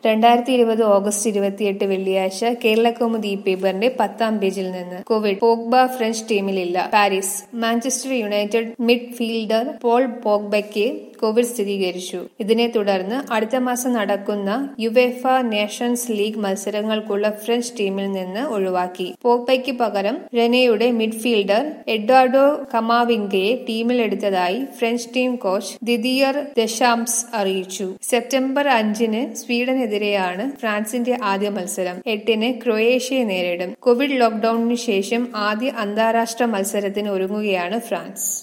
രണ്ടായിരത്തി ഇരുപത് ഓഗസ്റ്റ് ഇരുപത്തിയെട്ട് വെള്ളിയാഴ്ച കേരളകൗമുദി ഈ പേപ്പറിന്റെ പത്താം പേജിൽ നിന്ന് കോവിഡ് പോഗ്ബ ഫ്രഞ്ച് ടീമിലില്ല Paris Manchester United midfielder Paul പോഗ്ബയ്ക്ക് കോവിഡ് സ്ഥിരീകരിച്ചു ഇതിനെ തുടർന്ന് അടുത്ത മാസം നടക്കുന്ന യുവേഫ നേഷൻസ് ലീഗ് മത്സരങ്ങൾക്കുള്ള ഫ്രഞ്ച് ടീമിൽ നിന്ന് ഒഴിവാക്കി പോഗ്ബയ്ക്ക് പകരം റെനയുടെ മിഡ്ഫീൽഡർ എഡ്വാർഡോ കമാവിംഗയെ ടീമിലെടുത്തതായി French team coach Didier Deschamps അറിയിച്ചു സെപ്റ്റംബർ അഞ്ചിന് സ്വീഡനെതിരെയാണ് ഫ്രാൻസിന്റെ ആദ്യ മത്സരം എട്ടിന് ക്രൊയേഷ്യയെ നേരിടും കോവിഡ് ലോക്ഡൌണിനു ശേഷം ആദ്യ അന്താരാഷ്ട്ര മത്സരത്തിന് ഒരുങ്ങുകയാണ് ഫ്രാൻസ്